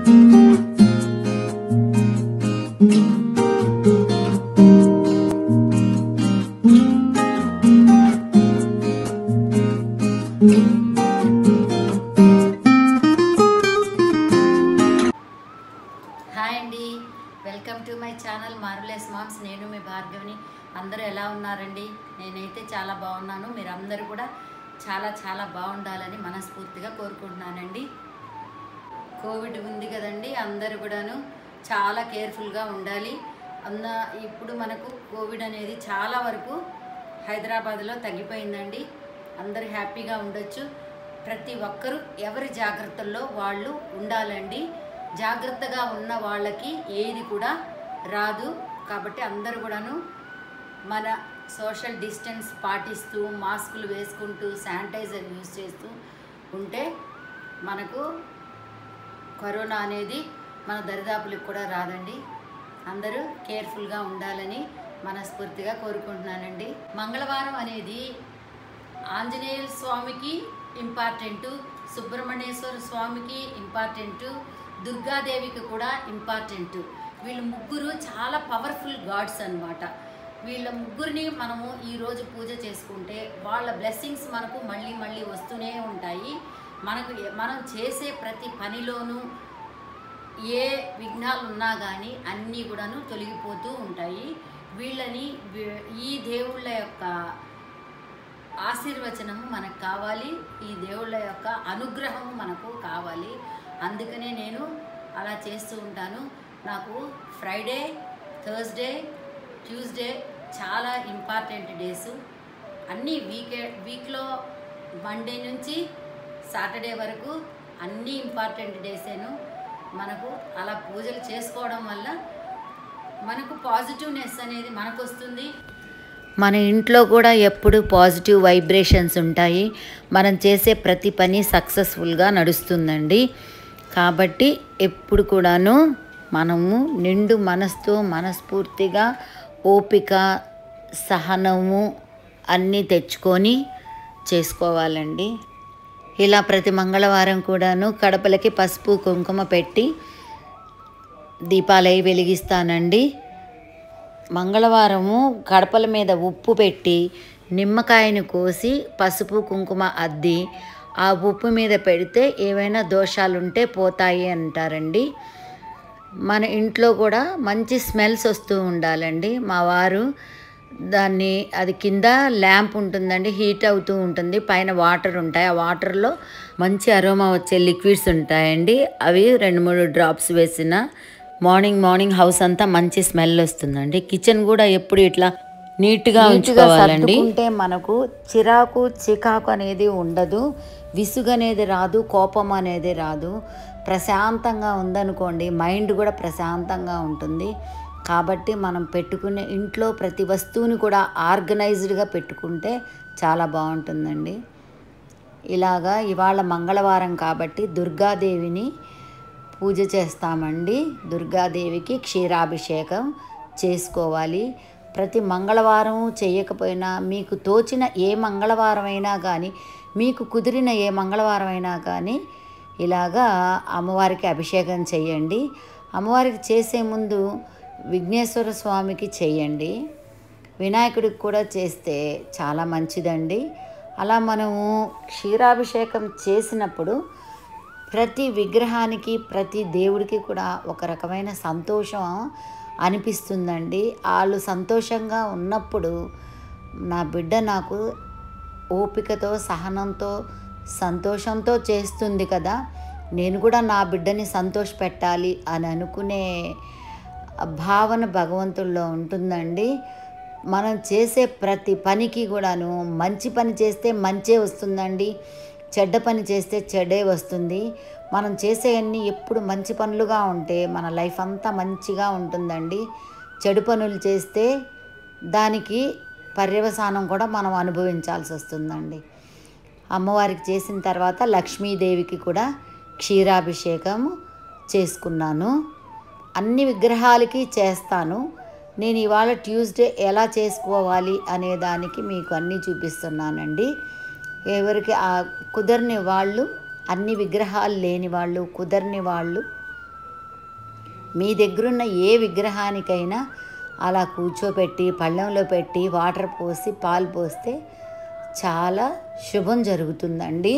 hi అండి welcome to my channel marvellous moms నేను మీ భార్గవిని అందరూ ఎలా ఉన్నారండి నేనైతే చాలా బాగున్నాను మీరు అందరూ కూడా చాలా చాలా బాగుండాలని మనస్ఫూర్తిగా కోరుకుంటున్నానండి కోవిడ్ ఉంది కదండి అందరూ కూడాను చాలా కేర్ఫుల్గా ఉండాలి అన్న ఇప్పుడు మనకు కోవిడ్ అనేది చాలా వరకు హైదరాబాద్లో తగ్గిపోయిందండి అందరూ హ్యాపీగా ఉండొచ్చు ప్రతి ఒక్కరూ ఎవరి జాగ్రత్తల్లో వాళ్ళు ఉండాలండి జాగ్రత్తగా ఉన్న వాళ్ళకి ఏది కూడా రాదు కాబట్టి అందరూ కూడాను మన సోషల్ డిస్టెన్స్ పాటిస్తూ మాస్కులు వేసుకుంటూ శానిటైజర్ యూజ్ చేస్తూ ఉంటే మనకు కరోనా అనేది మన దరిదాపులకు కూడా రాదండి అందరూ కేర్ఫుల్గా ఉండాలని మనస్ఫూర్తిగా కోరుకుంటున్నానండి మంగళవారం అనేది ఆంజనేయ స్వామికి ఇంపార్టెంటు సుబ్రహ్మణ్యేశ్వర స్వామికి ఇంపార్టెంటు దుర్గాదేవికి కూడా ఇంపార్టెంటు వీళ్ళు ముగ్గురు చాలా పవర్ఫుల్ గాడ్స్ అన్నమాట వీళ్ళ ముగ్గురిని మనము ఈరోజు పూజ చేసుకుంటే వాళ్ళ బ్లెస్సింగ్స్ మనకు మళ్ళీ మళ్ళీ వస్తూనే ఉంటాయి మనకు ఏ- మనం చేసే ప్రతి పనిలోనూ ఏ విఘ్నాలు ఉన్నా కానీ అన్నీ కూడాను తొలగిపోతూ ఉంటాయి వీళ్ళని వీ- ఈ దేవుళ్ళ యొక్క ఆశీర్వచనము మనకు కావాలి ఈ దేవుళ్ళ యొక్క అనుగ్రహము మనకు కావాలి అందుకనే నేను అలా చేస్తూ ఉంటాను నాకు ఫ్రైడే థర్స్డే ట్యూస్డే చాలా ఇంపార్టెంట్ డేస్ అన్ని వీకే వీక్లో మండే నుంచి సాటర్డే వరకు అన్ని ఇంపార్టెంట్ డేసేను మనకు అలా పూజలు చేసుకోవడం వల్ల మనకు పాజిటివ్నెస్ అనేది మనకు వస్తుంది మన ఇంట్లో కూడా ఎప్పుడు పాజిటివ్ వైబ్రేషన్స్ ఉంటాయి మనం చేసే ప్రతి పని సక్సెస్ఫుల్గా నడుస్తుందండి కాబట్టి ఎప్పుడు కూడాను మనము నిండు మనసుతో మనస్ఫూర్తిగా ఓపిక సహనము అన్నీ తెచ్చుకొని చేసుకోవాలండి ఇలా ప్రతి మంగళవారం కూడాను కడపలకి పసుపు కుంకుమ పెట్టి దీపాలై వెలిగిస్తానండి మంగళవారము గడపల మీద ఉప్పు పెట్టి నిమ్మకాయను కోసి పసుపు కుంకుమ అద్ది ఆ ఉప్పు మీద పెడితే ఏవైనా దోషాలుంటే పోతాయి అంటారండి మన ఇంట్లో కూడా మంచి స్మెల్స్ వస్తూ ఉండాలండి మా వారు దాన్ని అది కింద ల్యాంప్ ఉంటుందండి హీట్ అవుతూ ఉంటుంది పైన వాటర్ ఉంటాయి ఆ వాటర్లో మంచి అరోమా వచ్చే లిక్విడ్స్ ఉంటాయండి అవి రెండు మూడు డ్రాప్స్ వేసిన మార్నింగ్ మార్నింగ్ హౌస్ అంతా మంచి స్మెల్ వస్తుందండి కిచెన్ కూడా ఎప్పుడు ఇట్లా నీట్గా ఉంచుకోవాలండి ఉంటే మనకు చిరాకు చికాకు అనేది ఉండదు విసుగు అనేది రాదు కోపం అనేది రాదు ప్రశాంతంగా ఉందనుకోండి మైండ్ కూడా ప్రశాంతంగా ఉంటుంది కాబట్టి మనం పెట్టుకునే ఇంట్లో ప్రతి వస్తువుని కూడా ఆర్గనైజ్డ్గా పెట్టుకుంటే చాలా బాగుంటుందండి ఇలాగా ఇవాళ మంగళవారం కాబట్టి దుర్గాదేవిని పూజ చేస్తామండి దుర్గాదేవికి క్షీరాభిషేకం చేసుకోవాలి ప్రతి మంగళవారం చేయకపోయినా మీకు తోచిన ఏ మంగళవారం అయినా కానీ మీకు కుదిరిన ఏ మంగళవారం అయినా కానీ ఇలాగా అమ్మవారికి అభిషేకం చేయండి అమ్మవారికి చేసే ముందు విఘ్నేశ్వర స్వామికి చేయండి వినాయకుడికి కూడా చేస్తే చాలా మంచిదండి అలా మనము క్షీరాభిషేకం చేసినప్పుడు ప్రతి విగ్రహానికి ప్రతి దేవుడికి కూడా ఒక రకమైన సంతోషం అనిపిస్తుందండి వాళ్ళు సంతోషంగా ఉన్నప్పుడు నా బిడ్డ నాకు ఓపికతో సహనంతో సంతోషంతో చేస్తుంది కదా నేను కూడా నా బిడ్డని సంతోష పెట్టాలి అని అనుకునే భావన భగవంతుల్లో ఉంటుందండి మనం చేసే ప్రతి పనికి కూడాను మంచి పని చేస్తే మంచే వస్తుందండి చెడ్డ పని చేస్తే చెడే వస్తుంది మనం చేసే అన్ని ఎప్పుడు మంచి పనులుగా ఉంటే మన లైఫ్ అంతా మంచిగా ఉంటుందండి చెడు పనులు చేస్తే దానికి పర్యవసానం కూడా మనం అనుభవించాల్సి వస్తుందండి అమ్మవారికి చేసిన తర్వాత లక్ష్మీదేవికి కూడా క్షీరాభిషేకం చేసుకున్నాను అన్ని విగ్రహాలకి చేస్తాను నేను ఇవాళ ట్యూస్డే ఎలా చేసుకోవాలి అనే దానికి మీకు అన్నీ చూపిస్తున్నానండి ఎవరికి ఆ కుదరని వాళ్ళు అన్ని విగ్రహాలు లేని వాళ్ళు కుదరని వాళ్ళు మీ దగ్గరున్న ఏ విగ్రహానికైనా అలా కూర్చోపెట్టి పళ్ళెంలో పెట్టి వాటర్ పోసి పాలు పోస్తే చాలా శుభం జరుగుతుందండి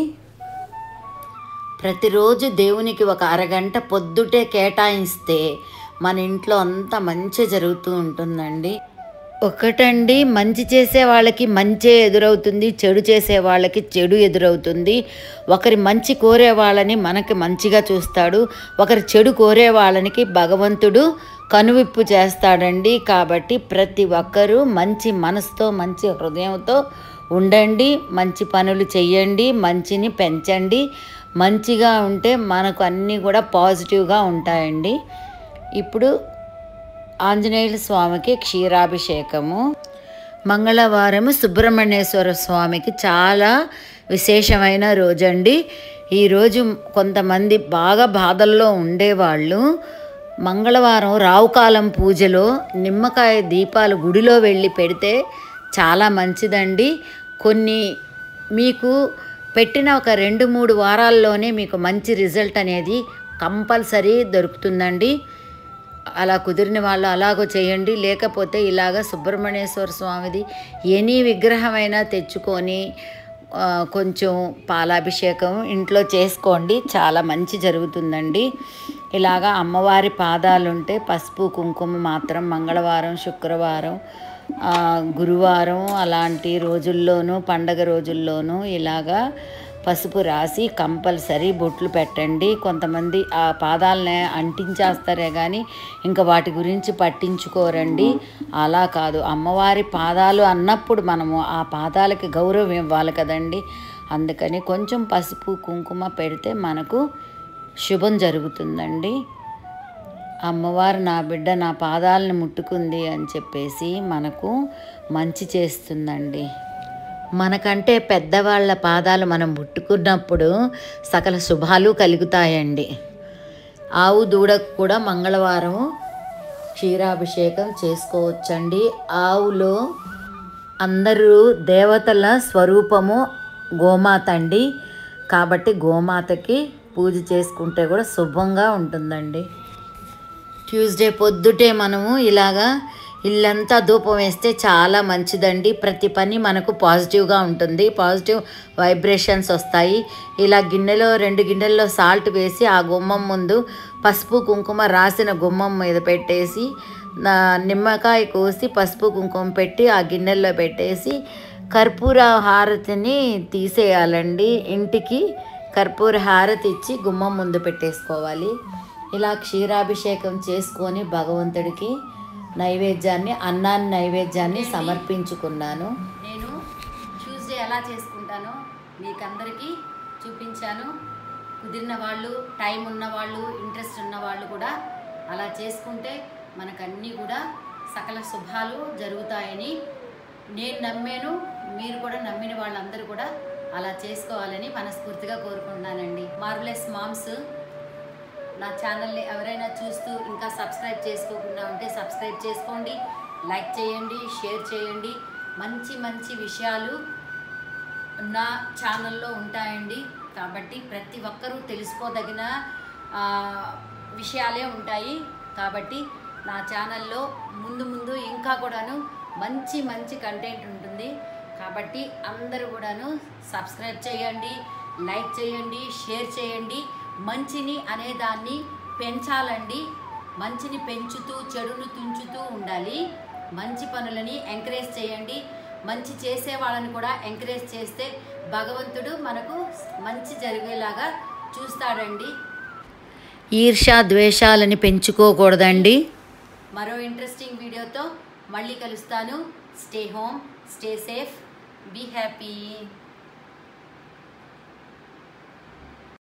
ప్రతిరోజు దేవునికి ఒక అరగంట పొద్దుటే కేటాయిస్తే మన ఇంట్లో అంతా మంచి జరుగుతూ ఉంటుందండి ఒకటండి మంచి చేసే వాళ్ళకి మంచే ఎదురవుతుంది చెడు చేసే వాళ్ళకి చెడు ఎదురవుతుంది ఒకరి మంచి కోరే వాళ్ళని మనకి మంచిగా చూస్తాడు ఒకరి చెడు కోరే వాళ్ళనికి భగవంతుడు కనువిప్పు చేస్తాడండి కాబట్టి ప్రతి ఒక్కరూ మంచి మనసుతో మంచి హృదయంతో ఉండండి మంచి పనులు చెయ్యండి మంచిని పెంచండి మంచిగా ఉంటే మనకు అన్నీ కూడా పాజిటివ్గా ఉంటాయండి ఇప్పుడు ఆంజనేయుల స్వామికి క్షీరాభిషేకము మంగళవారం సుబ్రహ్మణ్యేశ్వర స్వామికి చాలా విశేషమైన రోజండి ఈరోజు కొంతమంది బాగా బాధల్లో ఉండేవాళ్ళు మంగళవారం రావుకాలం పూజలో నిమ్మకాయ దీపాలు గుడిలో వెళ్ళి పెడితే చాలా మంచిదండి కొన్ని మీకు పెట్టిన ఒక రెండు మూడు వారాల్లోనే మీకు మంచి రిజల్ట్ అనేది కంపల్సరీ దొరుకుతుందండి అలా కుదిరిన వాళ్ళు అలాగో చేయండి లేకపోతే ఇలాగ సుబ్రహ్మణ్యేశ్వర స్వామిది ఎనీ విగ్రహమైనా తెచ్చుకొని ఆ, కొంచెం పాలాభిషేకం ఇంట్లో చేసుకోండి చాలా మంచి జరుగుతుందండి ఇలాగా అమ్మవారి పాదాలు ఉంటే పసుపు కుంకుమ మాత్రం మంగళవారం శుక్రవారం ఆ, గురువారం అలాంటి రోజుల్లోనూ పండగ రోజుల్లోనూ ఇలాగా పసుపు రాసి కంపల్సరీ బొట్లు పెట్టండి కొంతమంది ఆ పాదాలనే అంటించేస్తారే కానీ ఇంకా వాటి గురించి పట్టించుకోరండి అలా కాదు అమ్మవారి పాదాలు అన్నప్పుడు మనము ఆ పాదాలకి గౌరవం ఇవ్వాలి కదండి అందుకని కొంచెం పసుపు కుంకుమ పెడితే మనకు శుభం జరుగుతుందండి అమ్మవారు నా బిడ్డ నా పాదాలను ముట్టుకుంది అని చెప్పేసి మనకు మంచి చేస్తుందండి మనకంటే పెద్దవాళ్ళ పాదాలు మనం ముట్టుకున్నప్పుడు సకల శుభాలు కలుగుతాయండి ఆవు దూడకు కూడా మంగళవారం క్షీరాభిషేకం చేసుకోవచ్చండి ఆవులో అందరూ దేవతల స్వరూపము గోమాత అండి కాబట్టి గోమాతకి పూజ చేసుకుంటే కూడా శుభంగా ఉంటుందండి ట్యూస్డే పొద్దుటే మనము ఇలాగా ఇల్లంతా ధూపం వేస్తే చాలా మంచిదండి ప్రతి పని మనకు పాజిటివ్గా ఉంటుంది పాజిటివ్ వైబ్రేషన్స్ వస్తాయి ఇలా గిన్నెలో రెండు గిన్నెల్లో సాల్ట్ వేసి ఆ గుమ్మం ముందు పసుపు కుంకుమ రాసిన గుమ్మం మీద పెట్టేసి నా నిమ్మకాయ కోసి పసుపు కుంకుమ పెట్టి ఆ గిన్నెల్లో పెట్టేసి కర్పూర హారతిని తీసేయాలండి ఇంటికి కర్పూర హారతి ఇచ్చి గుమ్మం ముందు పెట్టేసుకోవాలి ఇలా క్షీరాభిషేకం చేసుకొని భగవంతుడికి నైవేద్యాన్ని అన్నాన్ని నైవేద్యాన్ని సమర్పించుకున్నాను నేను ట్యూస్డే ఎలా చేసుకుంటానో మీకందరికీ చూపించాను కుదిరిన వాళ్ళు టైం ఉన్న వాళ్ళు ఇంట్రెస్ట్ ఉన్న వాళ్ళు కూడా అలా చేసుకుంటే మనకన్నీ కూడా సకల శుభాలు జరుగుతాయని నేను నమ్మాను మీరు కూడా నమ్మిన వాళ్ళందరూ కూడా అలా చేసుకోవాలని మనస్ఫూర్తిగా కోరుకుంటున్నానండి మార్వలెస్ మామ్స్ నా ఛానల్ని ఎవరైనా చూస్తూ ఇంకా సబ్స్క్రైబ్ చేసుకోకుండా ఉంటే సబ్స్క్రైబ్ చేసుకోండి లైక్ చేయండి షేర్ చేయండి మంచి మంచి విషయాలు నా ఛానల్లో ఉంటాయండి కాబట్టి ప్రతి ఒక్కరూ తెలుసుకోదగిన ఆ, విషయాలే ఉంటాయి కాబట్టి నా ఛానల్లో ముందు ముందు ఇంకా కూడాను మంచి మంచి కంటెంట్ ఉంటుంది కాబట్టి అందరూ కూడాను సబ్స్క్రైబ్ చేయండి లైక్ చేయండి షేర్ చేయండి మంచిని అనేదాన్ని పెంచాలండి మంచిని పెంచుతూ చెడును తుంచుతూ ఉండాలి మంచి పనులని ఎంకరేజ్ చేయండి మంచి చేసే వాళ్ళని కూడా ఎంకరేజ్ చేస్తే భగవంతుడు మనకు మంచి జరిగేలాగా చూస్తాడండి ఈర్ష ద్వేషాలని పెంచుకోకూడదండి మరో ఇంట్రెస్టింగ్ వీడియోతో మళ్ళీ కలుస్తాను stay home stay safe be happy